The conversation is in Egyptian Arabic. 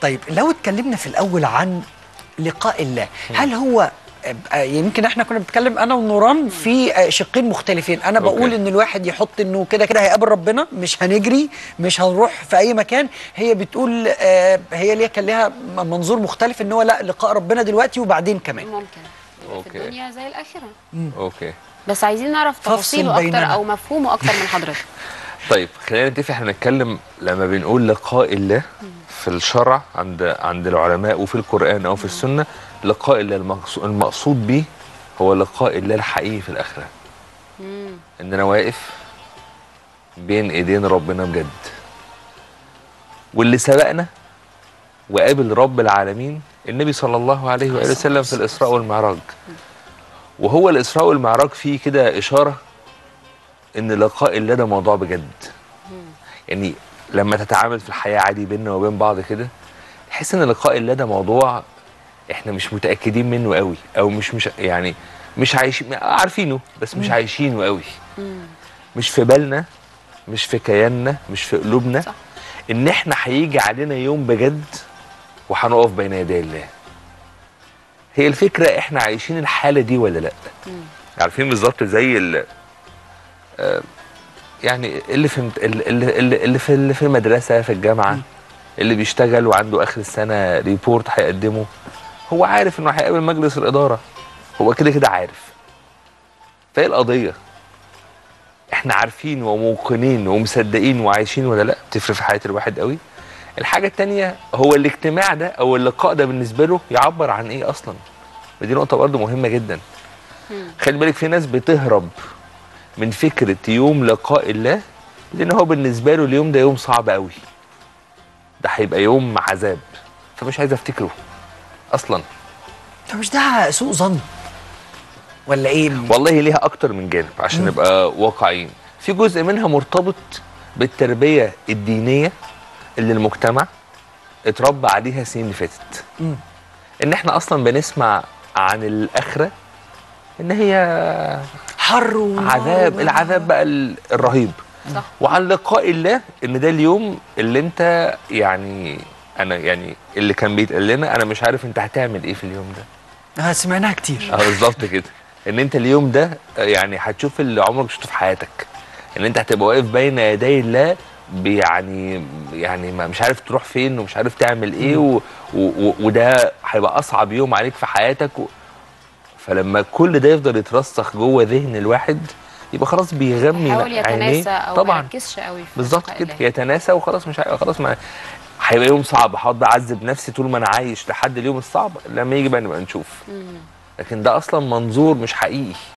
طيب لو اتكلمنا في الاول عن لقاء الله هل هو آه، يمكن احنا كنا بنتكلم انا ونوران في آه، شقين مختلفين انا أوكي. بقول ان الواحد يحط انه كده كده هيقابل ربنا مش هنجري مش هنروح في اي مكان هي بتقول آه، هي ليها كان لها منظور مختلف ان هو لا لقاء ربنا دلوقتي وبعدين كمان ممكن يبقى أوكي. في الدنيا زي الاخره اوكي بس عايزين نعرف فافصل تفاصيله اكتر بيننا. او مفهومه اكتر من حضرتك طيب خلينا نتفق احنا نتكلم لما بنقول لقاء الله في الشرع عند عند العلماء وفي القرآن او في السنة لقاء الله المقصود, المقصود به هو لقاء الله الحقيقي في الآخرة ان انا واقف بين ايدين ربنا بجد واللي سبقنا وقابل رب العالمين النبي صلى الله عليه وآله وسلم في الإسراء والمعراج وهو الإسراء والمعراج فيه كده إشارة ان لقاء الله ده موضوع بجد يعني لما تتعامل في الحياه عادي بيننا وبين بعض كده تحس ان لقاء الله ده موضوع احنا مش متاكدين منه قوي او مش مش يعني مش عايشين عارفينه بس مش عايشينه قوي مش في بالنا مش في كياننا مش في قلوبنا صح. ان احنا هيجي علينا يوم بجد وهنقف بين يدي الله هي الفكره احنا عايشين الحاله دي ولا لا عارفين بالظبط زي ال يعني اللي في اللي اللي, اللي في اللي في المدرسه في الجامعه اللي بيشتغل وعنده اخر السنه ريبورت هيقدمه هو عارف انه هيقابل مجلس الاداره هو كده كده عارف فايه القضيه احنا عارفين وموقنين ومصدقين وعايشين ولا لا بتفرق في حياه الواحد قوي الحاجه التانية هو الاجتماع ده او اللقاء ده بالنسبه له يعبر عن ايه اصلا ودي نقطه برضه مهمه جدا خلي بالك في ناس بتهرب من فكره يوم لقاء الله لان هو بالنسبه له اليوم ده يوم صعب قوي ده هيبقى يوم عذاب فمش عايز افتكره اصلا طب مش ده سوء ظن ولا ايه والله ليها اكتر من جانب عشان نبقى واقعيين في جزء منها مرتبط بالتربيه الدينيه اللي المجتمع اتربى عليها السنين اللي فاتت مم. ان احنا اصلا بنسمع عن الاخره ان هي حر ونار عذاب و- العذاب بقى ال- الرهيب صح وعن لقاء الله ان ده اليوم اللي انت يعني انا يعني اللي كان بيتقال لنا انا مش عارف انت هتعمل ايه في اليوم ده آه سمعناها كتير اه بالظبط كده ان انت اليوم ده آه، يعني هتشوف اللي عمرك ما شفته في حياتك ان انت هتبقى واقف بين يدي الله ب- يعني يعني ما مش عارف تروح فين ومش عارف تعمل ايه و و و وده هيبقى اصعب يوم عليك في حياتك و فلما كل ده يفضل يترسخ جوه ذهن الواحد يبقى خلاص بيغمي يحاول عينيه يتناسى او ما طبعا يركزش قوي في بالظبط لقاء كده الله. يتناسى وخلاص مش هيبقى خلاص ما هيبقى يوم صعب هقعد اعذب نفسي طول ما انا عايش لحد اليوم الصعب لما يجي بقى نبقى نشوف مم. لكن ده اصلا منظور مش حقيقي